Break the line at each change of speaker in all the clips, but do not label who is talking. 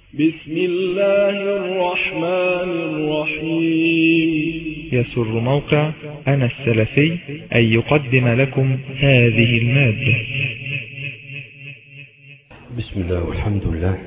بسم الله الرحمن الرحيم
يسر موقع أنا السلفي أن يقدم لكم هذه المادة
بسم الله والحمد لله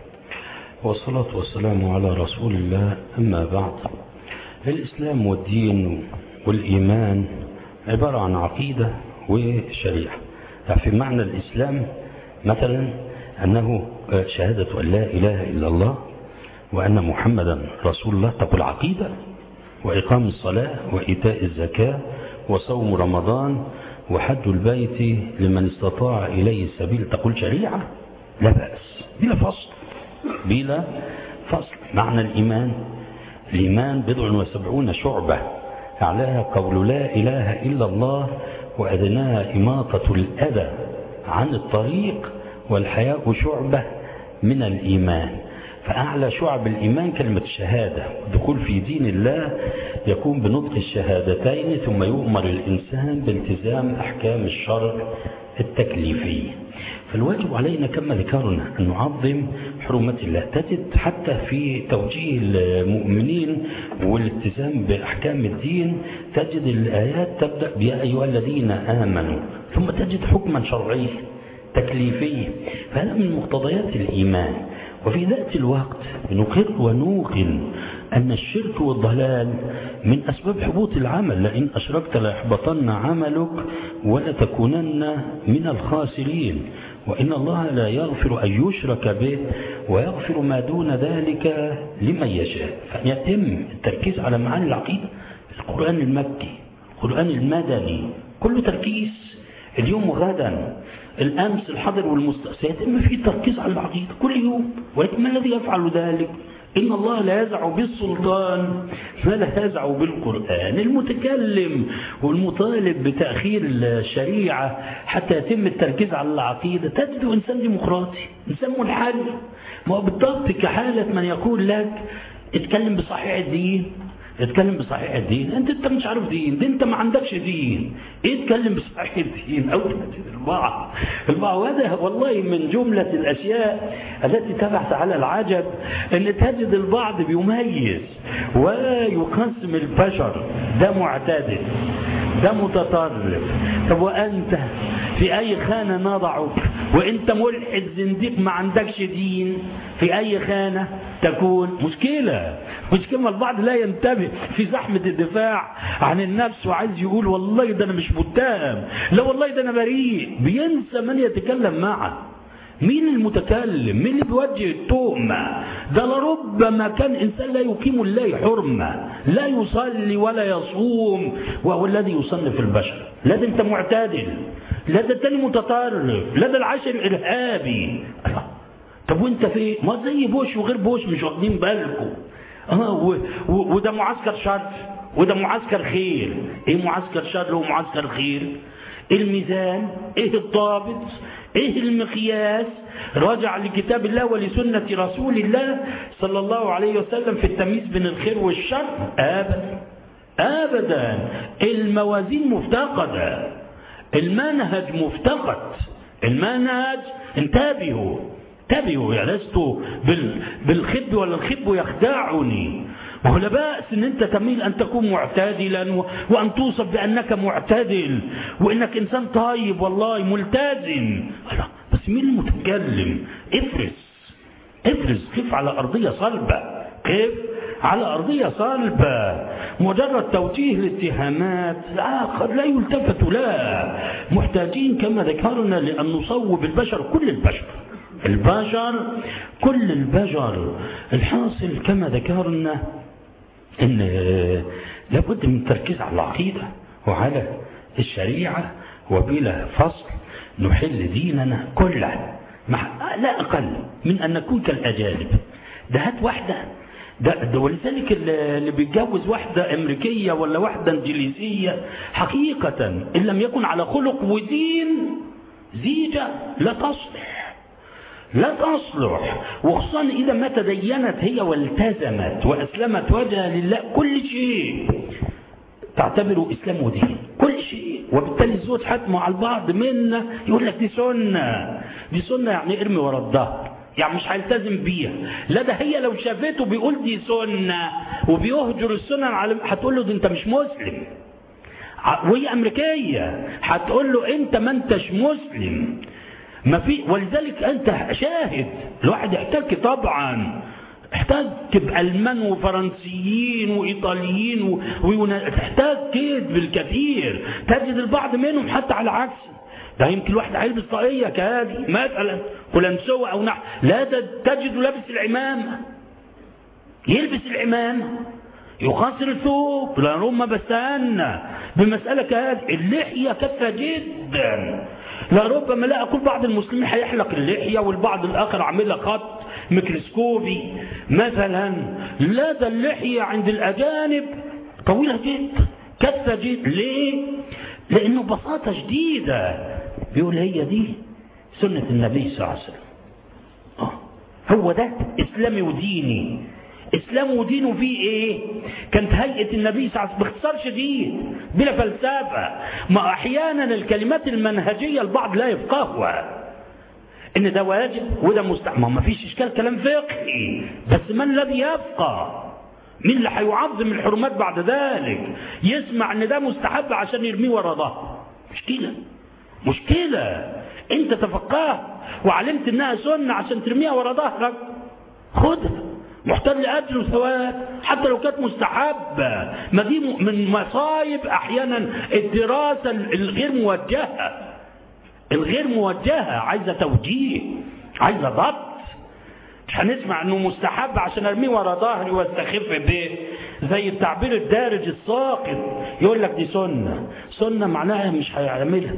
والصلاة والسلام على رسول الله أما بعد الإسلام والدين والإيمان عبارة عن عقيدة وشريعة يعني في معنى الإسلام مثلا أنه شهادة أن لا إله إلا الله وأن محمدا رسول الله تقول عقيدة وإقام الصلاة وإيتاء الزكاة وصوم رمضان وحج البيت لمن استطاع إليه السبيل تقول شريعة لا بأس بلا فصل بلا فصل معنى الإيمان الإيمان بضع وسبعون شعبة أعلاها قول لا إله إلا الله وأدناها إماطة الأذى عن الطريق والحياء شعبة من الإيمان فأعلى شعب الإيمان كلمة الشهادة الدخول في دين الله يكون بنطق الشهادتين ثم يؤمر الإنسان بالتزام أحكام الشرع التكليفية فالواجب علينا كما ذكرنا أن نعظم حرمة الله تجد حتى في توجيه المؤمنين والالتزام بأحكام الدين تجد الآيات تبدأ بيا أيها الذين آمنوا ثم تجد حكما شرعيا تكليفيا فهذا من مقتضيات الإيمان وفي ذات الوقت نقر ونوقن أن الشرك والضلال من أسباب حبوط العمل لئن أشركت ليحبطن عملك ولتكونن من الخاسرين وإن الله لا يغفر أن يشرك به ويغفر ما دون ذلك لمن يشاء فيتم التركيز على معاني العقيدة القرآن المكي القرآن المدني كله تركيز اليوم وغدا الأمس الحاضر والمستقبل سيتم فيه التركيز على العقيدة كل يوم ولكن ما الذي يفعل ذلك إن الله لا يزع بالسلطان فلا يزع بالقرآن المتكلم والمطالب بتأخير الشريعة حتى يتم التركيز على العقيدة تجد إنسان ديمقراطي إنسان منحل ما هو بالضبط كحالة من يقول لك اتكلم بصحيح الدين اتكلم بصحيح الدين انت انت مش عارف دين ده انت ما عندكش دين ايه اتكلم بصحيح الدين او تجد البعض البعض هذا والله من جملة الاشياء التي تبعث على العجب ان تجد البعض بيميز ويقسم البشر ده معتدل ده متطرف طب وانت في اي خانة نضعك وانت ملحد زنديق ما عندكش دين في اي خانة تكون مشكلة مشكلة البعض لا ينتبه في زحمة الدفاع عن النفس وعايز يقول والله ده انا مش متهم لا والله ده انا بريء بينسى من يتكلم معه مين المتكلم مين اللي بيوجه التهمة ده لربما كان إنسان لا يقيم الله حرمة لا يصلي ولا يصوم وهو الذي يصنف البشر لا ده انت معتدل لا ده التاني متطرف لا ده العاشر إرهابي طب وانت في ما زي بوش وغير بوش مش واخدين بالكم اه وده معسكر شر وده معسكر خير ايه معسكر شر ومعسكر خير الميزان ايه الضابط ايه المقياس راجع لكتاب الله ولسنة رسول الله صلى الله عليه وسلم في التمييز بين الخير والشر ابدا ابدا الموازين مفتقدة المنهج مفتقد المنهج انتبهوا انتبهوا يا لست بالخب ولا الخب يخدعني وهو لا بأس ان انت تميل ان تكون معتدلا وان توصف بانك معتدل وانك انسان طيب والله ملتزم بس مين المتكلم افرس افرس كيف على ارضية صلبة كيف على أرضية صلبة مجرد توجيه الاتهامات لا لا يلتفت لا محتاجين كما ذكرنا لأن نصوب البشر كل البشر البشر كل البشر الحاصل كما ذكرنا ان لابد من التركيز على العقيدة وعلى الشريعة وبلا فصل نحل ديننا كله مع لا أقل من أن نكون كالأجانب ده هات واحدة ده, ده ولذلك اللي بيتجوز واحدة أمريكية ولا واحدة إنجليزية حقيقة إن لم يكن على خلق ودين زيجة لا تصلح لا تصلح وخصوصا إذا ما تدينت هي والتزمت وأسلمت وجهها لله كل شيء تعتبره إسلام ودين كل شيء وبالتالي الزوج حتمه على البعض منا يقول لك دي سنة دي سنة يعني ارمي ورا الظهر يعني مش هيلتزم بيها لا ده هي لو شافته بيقول دي سنة وبيهجر السنن على هتقول له ده انت مش مسلم وهي امريكية هتقول له انت ما انتش مسلم ما في ولذلك انت شاهد الواحد يحتك طبعا احتك بألمان وفرنسيين وإيطاليين ويونان تحتك بالكثير تجد البعض منهم حتى على عكس ده يمكن الواحد هيلبس طاقية كهذه مثلا قلنسوة أو نحو لا ده تجد لابس العمامة يلبس العمامة يقصر الثوب لا رم بستنى بمسألة كهذه اللحية كثة جدا لا ربما لا أقول بعض المسلمين هيحلق اللحية والبعض الآخر عاملها خط ميكروسكوبي مثلا لا ده اللحية عند الأجانب طويلة جدا كثة جدا ليه؟ لأنه بساطة شديدة بيقول هي دي سنة النبي صلى الله عليه وسلم آه. هو ده إسلامي وديني إسلام ودينه فيه إيه؟ كانت هيئة النبي صلى الله عليه وسلم باختصار شديد بلا فلسفة ما أحيانا الكلمات المنهجية البعض لا يفقهها إن ده واجب وده مستحب ما فيش إشكال كلام فقهي بس من الذي يفقه؟ مين اللي هيعظم الحرمات بعد ذلك؟ يسمع إن ده مستحب عشان يرميه ورا ظهره مشكلة مشكلة أنت تفقهت وعلمت إنها سنة عشان ترميها ورا ظهرك خدها محتاج لأجر وثواب حتى لو كانت مستحبة ما دي من مصايب أحيانا الدراسة الغير موجهة الغير موجهة عايزة توجيه عايزة ضبط مش هنسمع انه مستحب عشان ارميه ورا ظهري واستخف به زي التعبير الدارج الساقط يقول لك دي سنة سنة معناها مش هيعملها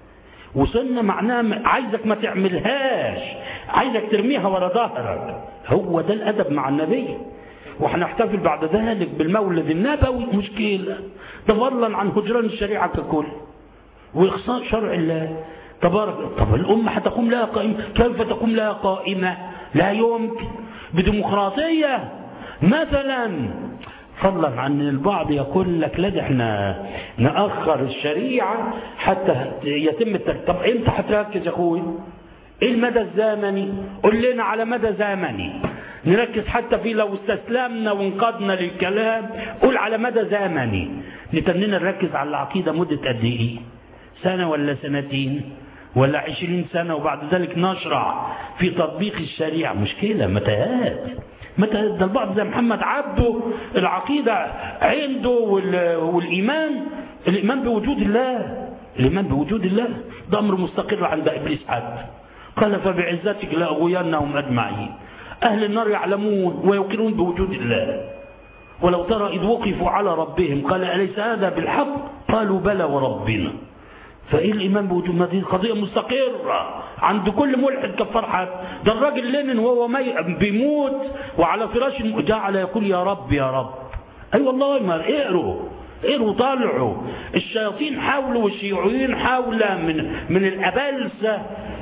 وسنة معناها عايزك ما تعملهاش عايزك ترميها ورا ظهرك هو ده الأدب مع النبي وهنحتفل بعد ذلك بالمولد النبوي مشكلة ده فضلا عن هجران الشريعة ككل وإخصاء شرع الله تبارك طب الأمة هتقوم لها قائمة كيف تقوم لها قائمة لا يمكن بديمقراطية مثلا فضلا عن البعض يقول لك لا احنا نأخر الشريعة حتى يتم التركيب طب امتى هتركز يا اخوي ايه المدى الزمني قول لنا على مدى زمني نركز حتى في لو استسلمنا وانقضنا للكلام قول على مدى زمني نتنينا نركز على العقيدة مدة قد ايه سنة ولا سنتين ولا عشرين سنة وبعد ذلك نشرع في تطبيق الشريعة مشكلة متاهات متى ده البعض زي محمد عبده العقيدة عنده والإيمان الإيمان بوجود الله الإيمان بوجود الله ده أمر مستقر عند إبليس حد قال فبعزتك لأغوينهم أجمعين أهل النار يعلمون ويوقنون بوجود الله ولو ترى إذ وقفوا على ربهم قال أليس هذا بالحق قالوا بلى وربنا فايه الايمان بوجود ما دي قضيه مستقره عند كل ملحد كفار حد ده الراجل لينين وهو مي بيموت وعلى فراش جعل يقول يا رب يا رب اي أيوة والله ما اقروا اقروا طالعوا الشياطين حاولوا والشيوعيين حاولوا من من الابلسه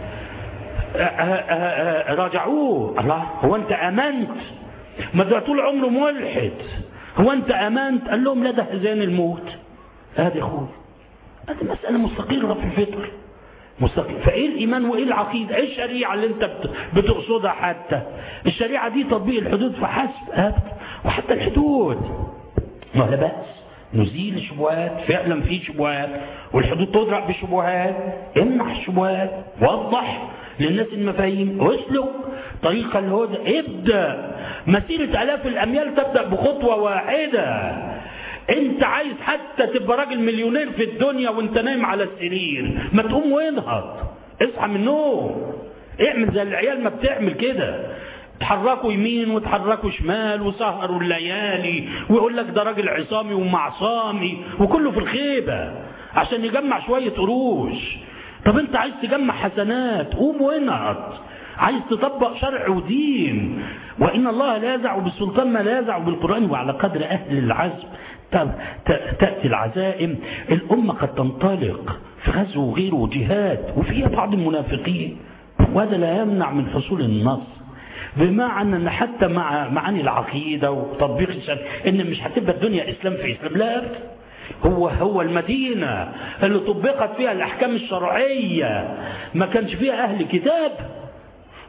راجعوه الله هو انت امنت ما ده طول عمره ملحد هو انت امنت قال لهم لا ده حزان الموت هذه اخوي هذه مسألة مستقرة في الفطر مستقل فايه الايمان وايه العقيده ايه الشريعه اللي انت بتقصدها حتى الشريعه دي تطبيق الحدود فحسب ابدا وحتى الحدود ما لا باس نزيل الشبهات فعلا في شبهات والحدود تدرع بشبهات امنع الشبهات وضح للناس المفاهيم واسلك طريق الهدى ابدا مسيره الاف الاميال تبدا بخطوه واحده انت عايز حتى تبقى راجل مليونير في الدنيا وانت نايم على السرير ما تقوم وانهض اصحى من النوم اعمل زي العيال ما بتعمل كده تحركوا يمين وتحركوا شمال وسهروا الليالي ويقول لك ده راجل عصامي ومعصامي وكله في الخيبة عشان يجمع شوية قروش طب انت عايز تجمع حسنات قوم وانهض عايز تطبق شرع ودين وإن الله لا يزع بالسلطان ما لا يزع بالقرآن وعلى قدر أهل العزم تأتي العزائم الأمة قد تنطلق في غزو وغيره وجهاد وفيها بعض المنافقين وهذا لا يمنع من حصول النصر بمعنى ان حتى مع معاني العقيده وتطبيق الشرع ان مش هتبقى الدنيا اسلام في اسلام لا هو هو المدينه اللي طبقت فيها الاحكام الشرعيه ما كانش فيها اهل كتاب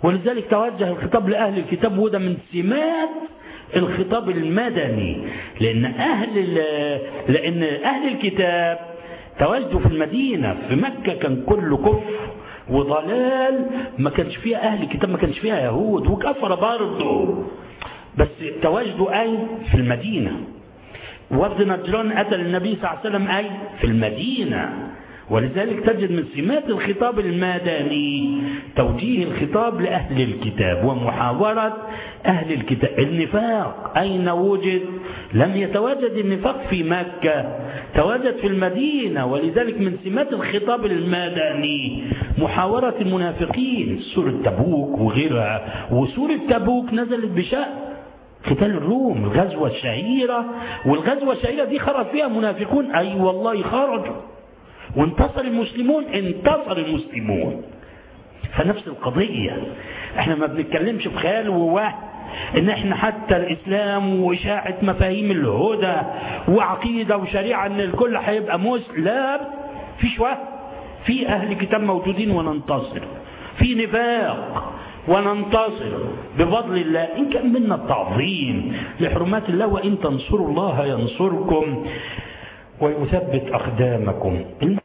ولذلك توجه الخطاب لأهل الكتاب وده من سمات الخطاب المدني لأن أهل لأن أهل الكتاب تواجدوا في المدينة في مكة كان كله كفر وضلال ما كانش فيها أهل الكتاب ما كانش فيها يهود وكفر برضه بس تواجدوا أي في المدينة وفد نجران أتى للنبي صلى الله عليه وسلم أي في المدينة ولذلك تجد من سمات الخطاب المدني توجيه الخطاب لأهل الكتاب ومحاورة أهل الكتاب النفاق أين وجد لم يتواجد النفاق في مكة تواجد في المدينة ولذلك من سمات الخطاب المدني محاورة المنافقين سورة تبوك وغيرها وسورة تبوك نزلت بشأن قتال الروم الغزوة الشهيرة والغزوة الشهيرة دي خرج فيها منافقون أي أيوة والله خرجوا وانتصر المسلمون انتصر المسلمون فنفس القضية احنا ما بنتكلمش بخيال ووهم ان احنا حتى الاسلام واشاعة مفاهيم الهدى وعقيدة وشريعة ان الكل هيبقى مسلم لا فيش وهم في اهل كتاب موجودين وننتصر في نفاق وننتصر بفضل الله إن كان منا التعظيم لحرمات الله وإن تنصروا الله ينصركم ويثبت أقدامكم